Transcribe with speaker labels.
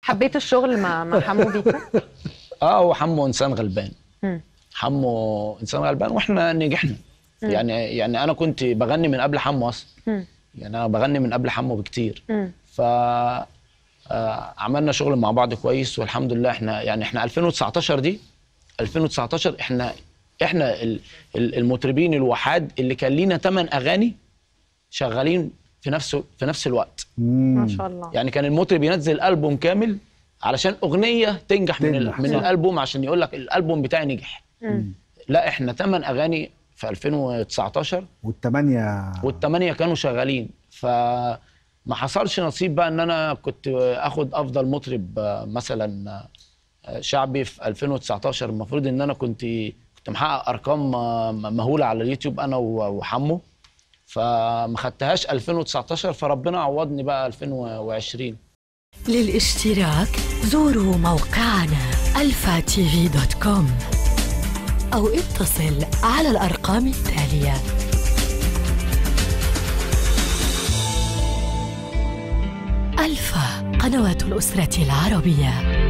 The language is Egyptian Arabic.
Speaker 1: حبيت الشغل مع مع حمو بيكا
Speaker 2: اه هو حمو انسان غلبان
Speaker 1: مم.
Speaker 2: حمو انسان غلبان واحنا نجحنا يعني يعني انا كنت بغني من قبل حمو اصلا
Speaker 1: مم.
Speaker 2: يعني انا بغني من قبل حمو بكتير
Speaker 1: مم.
Speaker 2: ف آه، عملنا شغل مع بعض كويس والحمد لله احنا يعني احنا 2019 دي 2019 احنا احنا ال- ال- المطربين الوحاد اللي كان لينا 8 اغاني شغالين في نفس في نفس الوقت
Speaker 1: ما شاء الله
Speaker 2: يعني كان المطرب ينزل البوم كامل علشان اغنيه تنجح من
Speaker 3: تنجح،
Speaker 2: ال- من
Speaker 3: صح.
Speaker 2: الالبوم عشان يقول لك الالبوم بتاعي نجح
Speaker 1: مم.
Speaker 2: لا احنا 8 اغاني في 2019
Speaker 3: والثمانيه
Speaker 2: والثمانيه كانوا شغالين فما حصلش نصيب بقى ان انا كنت اخد افضل مطرب آه، مثلا آه، شعبي في 2019 المفروض ان انا كنت كنت محقق ارقام آه، مهوله على اليوتيوب انا و- وحمو فما خدتهاش 2019 فربنا عوضني بقى 2020
Speaker 4: للاشتراك زوروا موقعنا الفا تي في دوت كوم أو اتصل على الأرقام التالية ألفا قنوات الأسرة العربية